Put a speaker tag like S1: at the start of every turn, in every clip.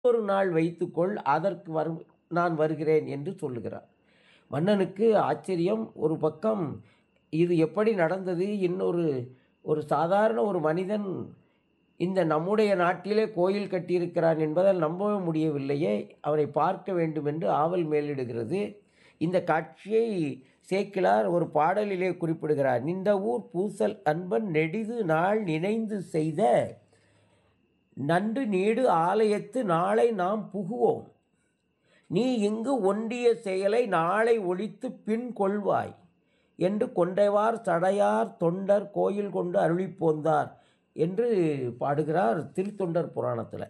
S1: ஒரு நாள் வைத்துக்கொள் அதற்கு வரு நான் வருகிறேன் என்று சொல்லுகிறார் மன்னனுக்கு ஆச்சரியம் ஒரு பக்கம் இது எப்படி நடந்தது இன்னொரு ஒரு சாதாரண ஒரு மனிதன் இந்த நம்முடைய நாட்டிலே கோயில் கட்டியிருக்கிறான் என்பதால் நம்பவே முடியவில்லையே அவனை பார்க்க வேண்டும் என்று ஆவல் மேலிடுகிறது இந்த காட்சியை சேக்கிலார் ஒரு பாடலிலே குறிப்பிடுகிறார் நின்ற ஊர் பூசல் அன்பன் நெடிது நாள் நினைந்து செய்த நன்று நீடு ஆலயத்து நாளை நாம் புகுவோம் நீ இங்கு ஒண்டிய செயலை நாளை ஒழித்து பின் கொள்வாய் என்று கொண்டைவார் சடையார் தொண்டர் கோயில் கொண்டு அருளிப்போந்தார் என்று பாடுகிறார் திருத்தொண்டர் புராணத்தில்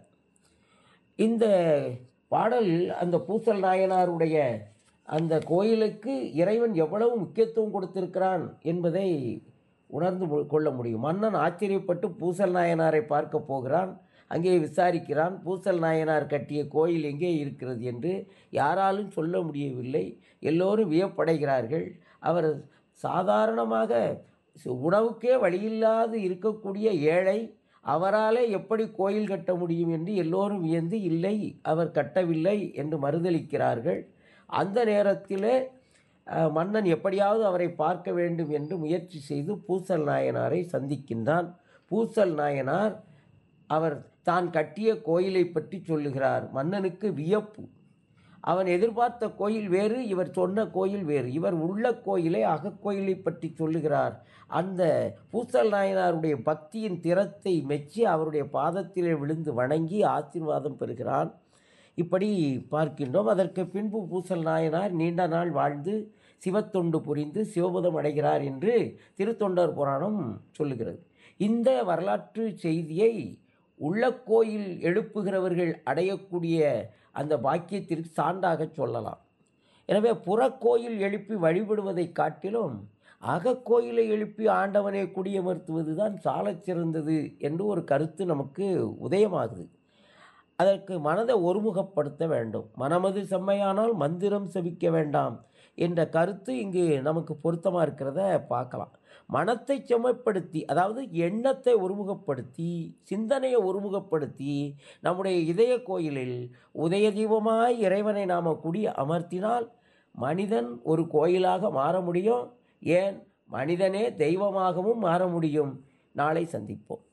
S1: இந்த பாடல் அந்த பூசல் நாயனாருடைய அந்த கோயிலுக்கு இறைவன் எவ்வளவு முக்கியத்துவம் கொடுத்திருக்கிறான் என்பதை உணர்ந்து மு- கொள்ள முடியும் மன்னன் ஆச்சரியப்பட்டு பூசல் நாயனாரை பார்க்க போகிறான் அங்கே விசாரிக்கிறான் பூசல் நாயனார் கட்டிய கோயில் எங்கே இருக்கிறது என்று யாராலும் சொல்ல முடியவில்லை எல்லோரும் வியப்படைகிறார்கள் அவர் சாதாரணமாக சு- உணவுக்கே வழியில்லாது இருக்கக்கூடிய ஏழை அவராலே எப்படி கோயில் கட்ட முடியும் என்று எல்லோரும் வியந்து இல்லை அவர் கட்டவில்லை என்று மறுதளிக்கிறார்கள் அந்த நேரத்திலே அஹ், மன்னன் எப்படியாவது அவரை பார்க்க வேண்டும் என்று முயற்சி செய்து பூசல் நாயனாரை சந்திக்கின்றான் பூசல் நாயனார் அவர் தான் கட்டிய கோயிலை பற்றி சொல்லுகிறார் மன்னனுக்கு வியப்பு அவன் எதிர்பார்த்த கோயில் வேறு இவர் சொன்ன கோயில் வேறு இவர் உள்ள கோயிலை அகக்கோயிலை பற்றி சொல்லுகிறார் அந்த பூசல் நாயனாருடைய பக்தியின் திறத்தை மெச்சி அவருடைய பாதத்திலே விழுந்து வணங்கி ஆசீர்வாதம் பெறுகிறான் இப்படி பார்க்கின்றோம் அதற்கு பின்பு பூசல் நாயனார் நீண்ட நாள் வாழ்ந்து சிவத்தொண்டு புரிந்து சிவபதம் அடைகிறார் என்று திருத்தொண்டர் புராணம் சொல்லுகிறது இந்த வரலாற்று செய்தியை உள்ள கோயில் எழுப்புகிறவர்கள் அடையக்கூடிய அந்த பாக்கியத்திற்கு சான்றாக சொல்லலாம் எனவே புறக்கோயில் எழுப்பி வழிபடுவதை காட்டிலும் அகக்கோயிலை எழுப்பி ஆண்டவனை குடியமர்த்துவது தான் சாலச் சிறந்தது என்று ஒரு கருத்து நமக்கு உதயமாகுது அதற்கு மனதை ஒருமுகப்படுத்த வேண்டும் மனமது செம்மையானால் மந்திரம் செபிக்க வேண்டாம் என்ற கருத்து இங்கு நமக்கு பொருத்தமாக இருக்கிறத பார்க்கலாம் மனத்தை செம்மைப்படுத்தி அதாவது எண்ணத்தை ஒருமுகப்படுத்தி சிந்தனையை ஒருமுகப்படுத்தி நம்முடைய இதய கோயிலில் உதய தீபமாய் இறைவனை நாம் குடி அமர்த்தினால் மனிதன் ஒரு கோயிலாக மாற முடியும் ஏன் மனிதனே தெய்வமாகவும் மாற முடியும் நாளை சந்திப்போம்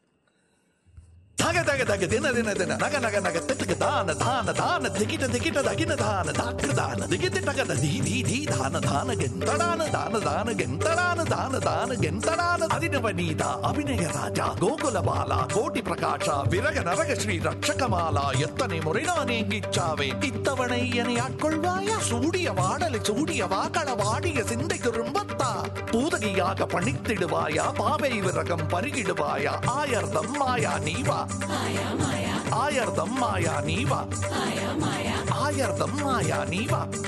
S2: தக தக தக தின தின தின நக நக நக திட்டுக்கு தான தான தான திகிட்ட திகிட்ட தகின தான தாக்கு தான திகிட்டு டகத தி தி தி தான தான கெந்தடான தான தான கெந்தடான தான தான கெந்தடான அதினவ நீதா அபிநய ராஜா கோகுல பாலா கோட்டி பிரகாஷா விரக நரக ஸ்ரீ ரட்சகமாலா எத்தனை முறை நான் ஏங்கிச்சாவே இத்தவணை என்னை ஆட்கொள்வாயா சூடிய வாடலை சூடிய வாக்கள வாடிய சிந்தை திரும்பத்தா பூதகியாக பணித்திடுவாயா பாவை விரகம் பருகிடுவாயா ஆயர்தம் மாயா நீவா ஆயர்தம் மாயா நீவா ஆயர்தம் மாயா நீவா